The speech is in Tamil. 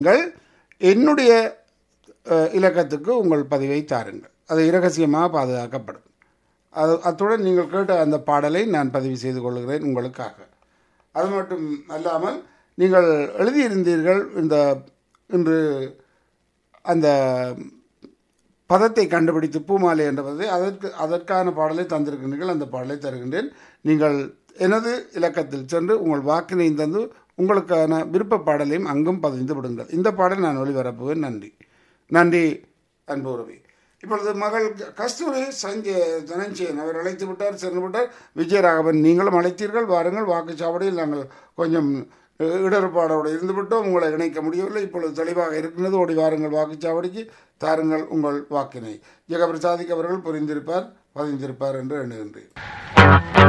நீங்கள் என்னுடைய அஹ், இலக்கத்துக்கு உங்கள் பதிவை தாருங்கள் அது இரகசியமாக பாதுகாக்கப்படும் அது அத்துடன் நீங்கள் கேட்ட அந்த பாடலை நான் பதிவு செய்து கொள்கிறேன் உங்களுக்காக அது மட்டும் அல்லாமல் நீங்கள் எழுதியிருந்தீர்கள் இந்த இன்று அந்த பதத்தை கண்டுபிடித்து பூமாலை என்ற பதத்தை அதற்கு அதற்கான பாடலை தந்திருக்கின்றீர்கள் அந்த பாடலை தருகின்றேன் நீங்கள் எனது இலக்கத்தில் சென்று உங்கள் வாக்கினை தந்து உங்களுக்கான விருப்ப பாடலையும் அங்கும் பதிந்து விடுங்கள் இந்த பாடல் நான் ஒளிபரப்புவேன் நன்றி நன்றி அன்பு உறவி இப்பொழுது மகள் கஸ்தூரி சஞ்சய் தனஞ்சயன் அவர் அழைத்து விட்டார் சென்று விட்டார் விஜயராகவன் நீங்களும் அழைத்தீர்கள் வாருங்கள் வாக்குச்சாவடியில் நாங்கள் கொஞ்சம் இடர்பாடோடு இருந்துவிட்டோம் உங்களை இணைக்க முடியவில்லை இப்பொழுது தெளிவாக இருக்கின்றது ஓடி வாருங்கள் வாக்குச்சாவடிக்கு தாருங்கள் உங்கள் வாக்கினை ஜெகபிரசாதிக் அவர்கள் புரிந்திருப்பார் பதிந்திருப்பார் என்று எண்ணுகின்றேன்